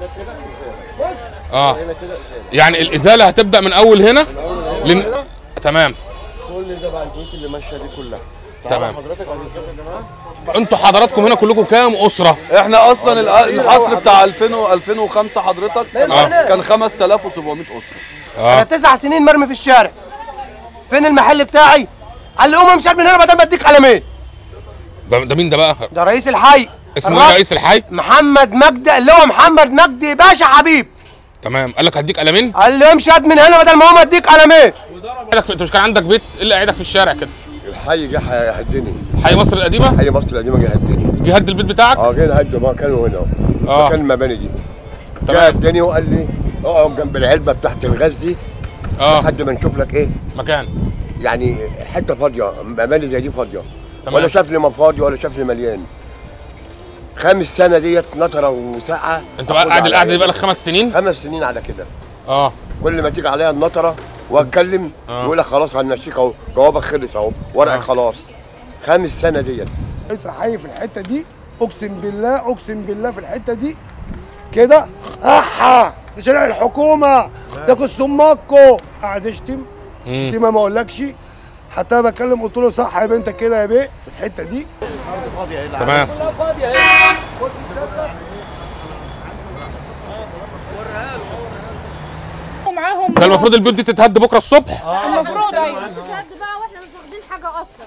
اه يعني الازاله هتبدا من اول هنا لن... تمام كل ده بقى البيوت اللي ماشيه دي كلها تمام حضرتك هتشوف يا جماعه انتوا حضراتكم هنا كلكم كام اسره احنا اصلا الأ- الحصر بتاع 2000 و 2005 حضرتك كان, آه. كان 5700 اسره اه انا تسع سنين مرمي في الشارع فين المحل بتاعي؟ قال لي قوم امشي من هنا بدل ما اديك قلمين ده, ده مين ده بقى ده رئيس الحي اسمه ايه الراجل رئيس الحي محمد مجدي اللي هو محمد مجدي باشا حبيب تمام قال لك هديك قلمين قال لي امشي هات من هنا بدل ما هو اديك قلمين قعدك في... انت مش كان عندك بيت إيه اللي قاعدك في الشارع كده الحي جه هيهدني حي مصر القديمه حي مصر القديمه جه هدني جه هد البيت بتاعك اه جه هد مكانه هنا آه. مكان المباني دي جه تمام هدني وقال لي اقعد جنب العلبه بتاعت الغاز دي اه لحد ما نشوف لك ايه مكان يعني حته فاضيه مباني زي دي فاضيه تمام. ولا شاف لي ما فاضي ولا شاف لي مليان خامس سنه ديت نطره وساعه انت بقى قاعد القعده دي بقى لك خمس سنين خمس سنين على كده اه كل ما تيجي عليها النطره واتكلم آه. يقول لك خلاص هنمشيك اهو جوابك خلص اهو ورقك آه. خلاص خامس سنه ديت رئيس الحي في الحته دي اقسم بالله اقسم بالله في الحته دي كده احا دي شارع الحكومه تاكل سماكو قاعد يشتم مم. شتيمه ما اقولكش حتى أنا بتكلم قلت له صح يا بنتك كده يا بيه في الحته دي تمام معاهم ده المفروض البيوت دي تتهد بكره الصبح المفروض ايوه بجد بقى واحنا مش واخدين حاجه اصلا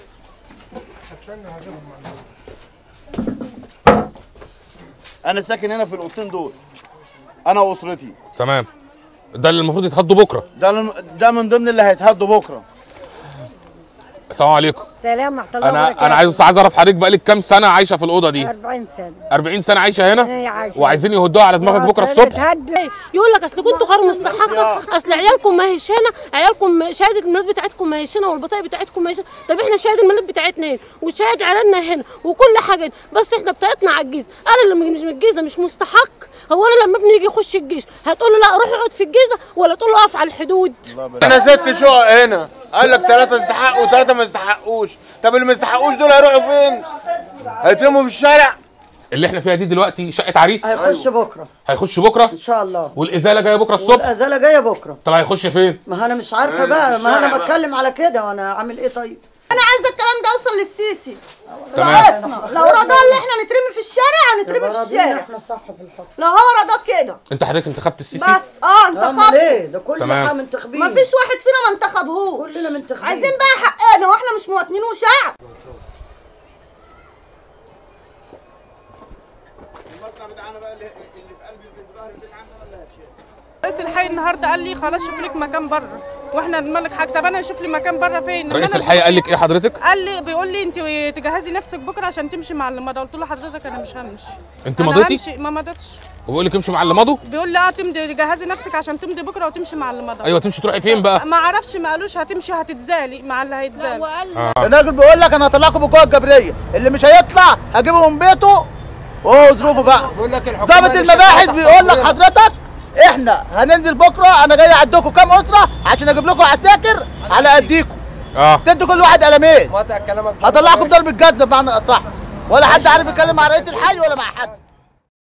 انا ساكن هنا في الاوضتين دول انا واسرتي تمام ده اللي المفروض يتهدوا بكره ده ده من ضمن اللي هيتهدوا بكره السلام عليكم سلام ورحمه الله انا انا عايز عايز اعرف حضرتك بقالك كام سنه عايشه في الاوضه دي 40 سنه 40 سنه عايشه هنا أنا عايشة. وعايزين يهدوها على دماغك بكره الصبح يقول لك اصل كنتوا غير مستحقه اصل عيالكم ما هيش هنا عيالكم شهاده الميلاد بتاعتكم ما هيش هنا والبطايق بتاعتكم ما هيش هنا طب احنا شهاده الميلاد بتاعتنا هنا وشهاده عيالنا هنا وكل حاجه هنا. بس احنا بتاعتنا على الجيزه انا اللي مش من الجيزه مش مستحق هو انا لما ابني يجي يخش الجيش هتقول له لا روح اقعد في الجيزه ولا تقول له اقف على الحدود انا ست شقق هنا قال لك ثلاثه يستحقوا وثلاثه ما يستحقوش طب اللي ما يستحقوش دول هيروحوا فين هيترموا في الشارع اللي احنا فيها دي دلوقتي شقه عريس هيخش بكره هيخش بكره ان شاء الله والازاله جايه بكره الصبح الازاله جايه بكره طب هيخش فين ما انا مش عارفه بقى ما انا بتكلم على كده وانا اعمل ايه طيب انا عايزه الكلام ده يوصل للسيسي تمام رئيسنا لو رضا اللي احنا نترمي في الشارع هنترمي في راضيين الشارع احنا صح في الحكم لو هو رضا كده انت حضرتك انتخبت السيسي بس اه امال انتخبت ايه ده كل تمام. حاجه منتخبين مفيش واحد فينا ما انتخبهوش كلنا منتخبين عايزين بقى حقنا واحنا مش مواطنين وشعب رئيس الحي النهارده قال لي خلاص شوف لك مكان بره واحنا نملك حاجه طب انا اشوف لي مكان بره فين رئيس أنا- الحي قال لك ايه حضرتك قال لي بيقول لي انت تجهزي نفسك بكره عشان تمشي مع اللي مضى قلت له حضرتك انا مش همشي انت أنا مضيتي همشي- ما مضيتش وبيقول لك امشي مع اللي مضوا بيقول لي اه تمضي جهزي نفسك عشان تمضي بكره وتمشي مع اللي مضى ايوه تمشي تروحي فين بقى ما اعرفش ما قالوش هتمشي هتتزالي مع اللي هيتزالي الراجل بيقول لك انا هطلعكم بالقوه الجبريه اللي مش هيطلع هجيبه من بيته وهو ظروفه بقى ضابط المباحث بيقول لك حضرتك احنا هننزل بكره انا جاي اعدكم كام اسره عشان اجيب لكم عساكر على قديكم اه تدوا كل واحد قلمين هطلعكم ضرب الجزمه بمعنى الاصح ولا حد عارف يتكلم مع رئيس الحي ولا مع حد